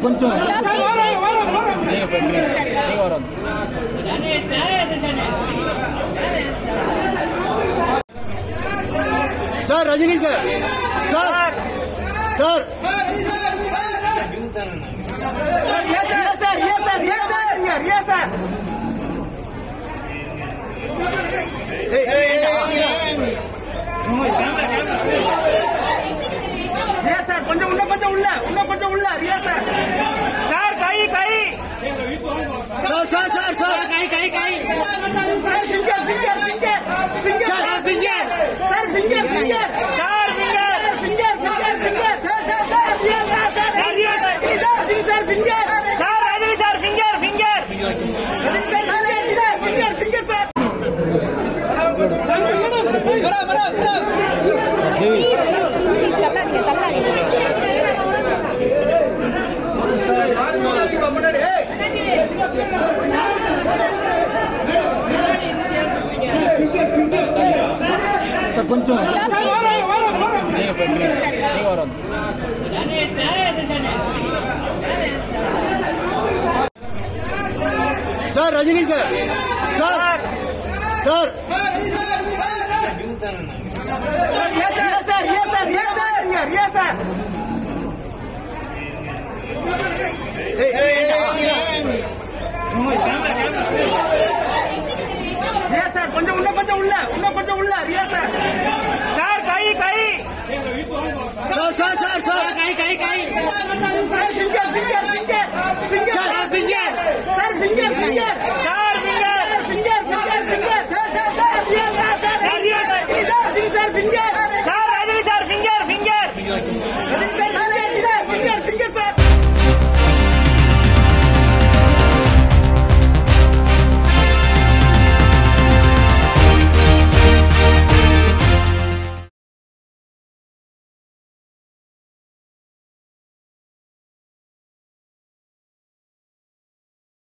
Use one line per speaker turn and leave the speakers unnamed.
sir కొంచెం sir Rajini sir sir sir
sir கொஞ்சம் உள்ள கொஞ்சம் உள்ள இன்னும் கொஞ்சம் உள்ள ரியா சார் சார் கை கை
సార్ సార్ సార్ సార్
கை கை கை sir finger finger finger finger sir finger sir finger finger sir finger finger finger finger sir sir sir ரியா சார் சார் ரியா sir Rajini sir finger sir Rajini sir finger finger Rajini sir finger finger finger sir
தள்ளாதீங்க தள்ளாதீங்க
sir కొంచెం sir Rajini sir sir sir
sir ரியா sir ரியா sir ரியா sir
ఏయ్, ఏయ్, ఏయ్,